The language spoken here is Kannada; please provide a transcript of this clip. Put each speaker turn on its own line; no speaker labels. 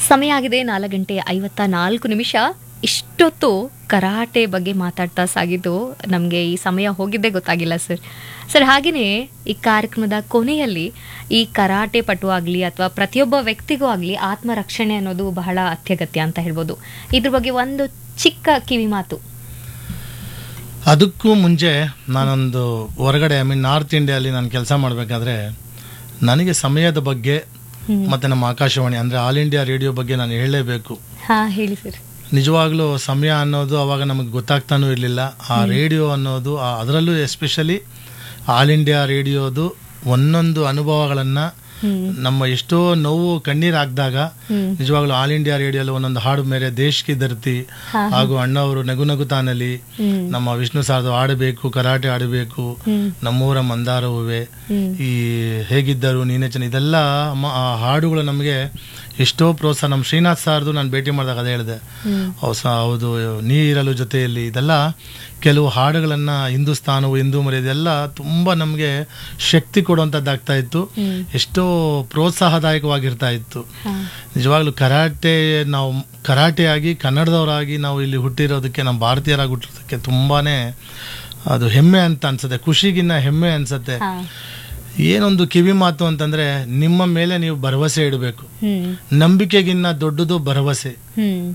ಸಮಯ ಆಗಿದೆ ನಾಲ್ಕು ಗಂಟೆ ಐವತ್ತ ನಾಲ್ಕು ನಿಮಿಷ ಇಷ್ಟೊತ್ತು ಕರಾಟೆ ಬಗ್ಗೆ ಮಾತಾಡ್ತಾ ಸಾಗಿದ್ದು ನಮಗೆ ಈ ಸಮಯ ಹೋಗಿದ್ದೇ ಗೊತ್ತಾಗಿಲ್ಲ ಸರ್ ಸರ್ ಹಾಗೆಯೇ ಈ ಕಾರ್ಯಕ್ರಮದ ಕೊನೆಯಲ್ಲಿ ಈ ಕರಾಟೆ ಪಟು ಆಗಲಿ ಅಥವಾ ಪ್ರತಿಯೊಬ್ಬ ವ್ಯಕ್ತಿಗೂ ಆಗಲಿ ಆತ್ಮರಕ್ಷಣೆ ಅನ್ನೋದು ಬಹಳ ಅತ್ಯಗತ್ಯ ಅಂತ ಹೇಳ್ಬೋದು ಇದ್ರ ಬಗ್ಗೆ ಒಂದು ಚಿಕ್ಕ ಕಿವಿ ಮಾತು
ಅದಕ್ಕೂ ಮುಂಚೆ ನಾನೊಂದು ಹೊರಗಡೆ ಐ ಮೀನ್ ನಾರ್ತ್ ಇಂಡಿಯಲ್ಲಿ ನಾನು ಕೆಲಸ ಮಾಡಬೇಕಾದ್ರೆ ನನಗೆ ಸಮಯದ ಬಗ್ಗೆ ಮತ್ತು ನಮ್ಮ ಆಕಾಶವಾಣಿ ಅಂದರೆ ಆಲ್ ಇಂಡಿಯಾ ರೇಡಿಯೋ ಬಗ್ಗೆ ನಾನು ಹೇಳಲೇಬೇಕು
ಹಾ ಹೇಳಿ ಸರ್
ನಿಜವಾಗ್ಲೂ ಸಮಯ ಅನ್ನೋದು ಅವಾಗ ನಮಗೆ ಗೊತ್ತಾಗ್ತಾನೂ ಇರಲಿಲ್ಲ ಆ ರೇಡಿಯೋ ಅನ್ನೋದು ಆ- ಅದರಲ್ಲೂ ಎಸ್ಪೆಷಲಿ ಆಲ್ ಇಂಡಿಯಾ ರೇಡಿಯೋದು ಒಂದೊಂದು ಅನುಭವಗಳನ್ನು ನಮ್ಮ ಎಷ್ಟೋ ನೋವು ಕಣ್ಣೀರು ಹಾಕಿದಾಗ ನಿಜವಾಗ್ಲೂ ಆಲ್ ಇಂಡಿಯಾ ರೇಡಿಯೋಲಿ ಒಂದೊಂದು ಹಾಡು ಮೇರೆ ದೇಶಕ್ಕೆ ಧರ್ತಿ ಹಾಗೂ ಅಣ್ಣವರು ನಗು ನಗುತಾನಲ್ಲಿ ನಮ್ಮ ವಿಷ್ಣು ಸಾರ್ದು ಆಡಬೇಕು ಕರಾಟೆ ಆಡಬೇಕು ನಮ್ಮೂರ ಮಂದಾರ ಹೂವೆ ಈ ಹೇಗಿದ್ದರು ನೀನೇ ಚೆನ್ನ ಇದೆಲ್ಲ ಮ- ಆ ಹಾಡುಗಳು ನಮಗೆ ಎಷ್ಟೋ ಪ್ರೋತ್ಸಾಹ ನಮ್ಮ ಶ್ರೀನಾಥ್ ಸಾರ್ದು ನಾನು ಭೇಟಿ ಮಾಡಿದಾಗ ಅದೇ ಹೇಳಿದೆ ಹೌಸ ಹೌದು ನೀರಲು ಜೊತೆಯಲ್ಲಿ ಇದೆಲ್ಲ ಕೆಲವು ಹಾಡುಗಳನ್ನು ಹಿಂದೂಸ್ತಾನವು ಹಿಂದೂ ಮರಿ ಇದೆಲ್ಲ ತುಂಬ ನಮಗೆ ಶಕ್ತಿ ಕೊಡುವಂಥದ್ದಾಗ್ತಾ ಇತ್ತು ಎಷ್ಟೋ ಪ್ರೋತ್ಸಾಹದಾಯಕವಾಗಿರ್ತಾ ಇತ್ತು ನಿಜವಾಗ್ಲೂ ಕರಾಟೆ ನಾವು ಕರಾಟೆ ಆಗಿ ಕನ್ನಡದವರಾಗಿ ನಾವು ಇಲ್ಲಿ ಹುಟ್ಟಿರೋದಕ್ಕೆ ನಮ್ಮ ಭಾರತೀಯರಾಗಿ ಹುಟ್ಟಿರೋದಕ್ಕೆ ತುಂಬಾನೇ ಅದು ಹೆಮ್ಮೆ ಅಂತ ಅನ್ಸುತ್ತೆ ಖುಷಿಗಿನ್ನ ಹೆಮ್ಮೆ ಅನ್ಸುತ್ತೆ
ಹಾ
ಏನೊಂದು ಕಿವಿ ಮಾತು ಅಂತಂದ್ರೆ ನಿಮ್ಮ ಮೇಲೆ ನೀವು ಭರವಸೆ ಇಡಬೇಕು
ಹ್ಮ್
ನಂಬಿಕೆಗಿನ್ನ ದೊಡ್ಡದು ಭರವಸೆ
ಹ್ಮ್